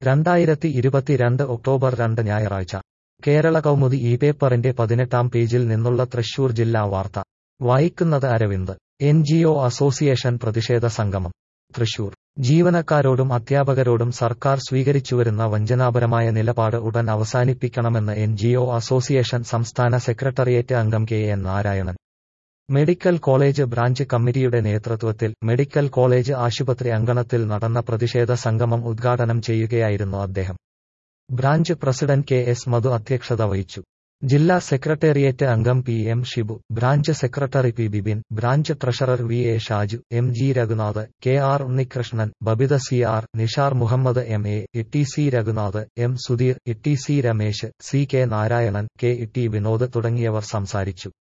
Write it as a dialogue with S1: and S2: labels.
S1: രണ്ടായിരത്തി ഇരുപത്തിരണ്ട് ഒക്ടോബർ രണ്ട് ഞായറാഴ്ച കേരള കൗമുദി ഈ പേപ്പറിന്റെ പതിനെട്ടാം പേജിൽ നിന്നുള്ള തൃശൂർ ജില്ലാ വാർത്ത വായിക്കുന്നത് Aravind N G O association പ്രതിഷേധ സംഗമം തൃശൂർ ജീവനക്കാരോടും അധ്യാപകരോടും സർക്കാർ സ്വീകരിച്ചുവരുന്ന വഞ്ചനാപരമായ നിലപാട് ഉടൻ അവസാനിപ്പിക്കണമെന്ന് എൻ ജി ഒ അസോസിയേഷൻ സംസ്ഥാന സെക്രട്ടേറിയറ്റ് അംഗം K N Narayanan medical college branch കമ്മിറ്റിയുടെ നേതൃത്വത്തിൽ മെഡിക്കൽ കോളേജ് ആശുപത്രി അങ്കണത്തിൽ നടന്ന പ്രതിഷേധ സംഗമം ഉദ്ഘാടനം ചെയ്യുകയായിരുന്നു അദ്ദേഹം branch president K S Madhu അധ്യക്ഷത വഹിച്ചു ജില്ലാ സെക്രട്ടേറിയറ്റ് അംഗം P M Shibu branch secretary P Bibin branch treasurer V A Shaju M G Raghunath K R Unnikrishnan Babitha C R Nishar Muhammad M A E C Raghunath M Sudheer E C Ramesh C K Narayanan K E T Vinod തുടങ്ങിയവർ സംസാരിച്ചു